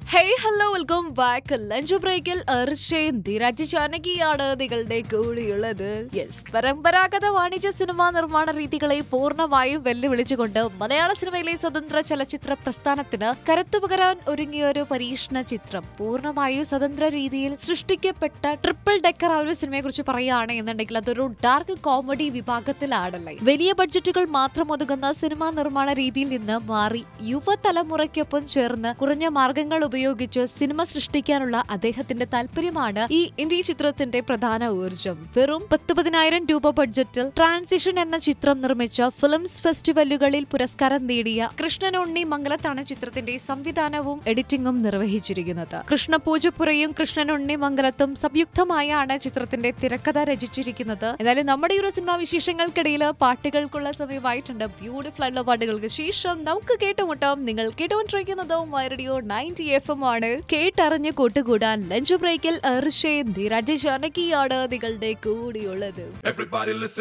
hey hello welcome back lunch ബ്രേക്കിൽ അർഷയും ധീരാജ് ജാനകിയാണ് നിങ്ങളുടെ കൂടിയുള്ളത് യെസ് പരമ്പരാഗത വാണിജ്യ സിനിമാ നിർമ്മാണ രീതികളെ പൂർണ്ണമായും വെല്ലുവിളിച്ചുകൊണ്ട് മലയാള സിനിമയിലെ സ്വതന്ത്ര ചലച്ചിത്ര പ്രസ്ഥാനത്തിന് കരുത്തുപകരാൻ ഒരുങ്ങിയ ഒരു പരീക്ഷണ ചിത്രം പൂർണ്ണമായും സ്വതന്ത്ര രീതിയിൽ സൃഷ്ടിക്കപ്പെട്ട ട്രിപ്പിൾ ഡെക്കർ ആ ഒരു സിനിമയെ കുറിച്ച് പറയുകയാണ് എന്നുണ്ടെങ്കിൽ അതൊരു ഡാർക്ക് കോമഡി വിഭാഗത്തിലാണല്ലേ വലിയ ബഡ്ജറ്റുകൾ മാത്രം ഒതുങ്ങുന്ന സിനിമാ നിർമ്മാണ രീതിയിൽ നിന്ന് മാറി യുവതലമുറയ്ക്കൊപ്പം ചേർന്ന് കുറഞ്ഞ മാർഗങ്ങൾ ഉപയോഗിച്ച് സിനിമ സൃഷ്ടിക്കാനുള്ള അദ്ദേഹത്തിന്റെ താല്പര്യമാണ് ഈ ഇന്ത്യ ചിത്രത്തിന്റെ പ്രധാന ഊർജം വെറും പത്ത് പതിനായിരം രൂപ ബഡ്ജറ്റിൽ ട്രാൻസിഷൻ എന്ന ചിത്രം നിർമ്മിച്ച ഫിലിംസ് ഫെസ്റ്റിവലുകളിൽ പുരസ്കാരം നേടിയ കൃഷ്ണൻ ഉണ്ണി മംഗലത്താണ് ചിത്രത്തിന്റെ സംവിധാനവും എഡിറ്റിംഗും നിർവഹിച്ചിരിക്കുന്നത് കൃഷ്ണപൂജപ്പുരയും കൃഷ്ണൻ ഉണ്ണി മംഗലത്തും സംയുക്തമായാണ് ചിത്രത്തിന്റെ തിരക്കഥ രചിച്ചിരിക്കുന്നത് എന്നാലും നമ്മുടെ ഈ ഒരു സിനിമാ വിശേഷങ്ങൾക്കിടയിൽ പാട്ടുകൾക്കുള്ള സമയമായിട്ടുണ്ട് ബ്യൂട്ടിഫുൾ ആയിട്ടുള്ള പാട്ടുകൾക്ക് ശേഷം നമുക്ക് കേട്ടുമുട്ടാം നിങ്ങൾ കേട്ടുകൊണ്ടിരിക്കുന്നതും റേഡിയോ നയൻറ്റി എഫ് എം ആണ് കേട്ടറിഞ്ഞ് കൂട്ടുകൂടാൻ ലഞ്ച് ബ്രേക്കിൽ അർഷേ ധീരാജ് ജാനകിയാണ് നിങ്ങളുടെ കൂടിയുള്ളത് Everybody listen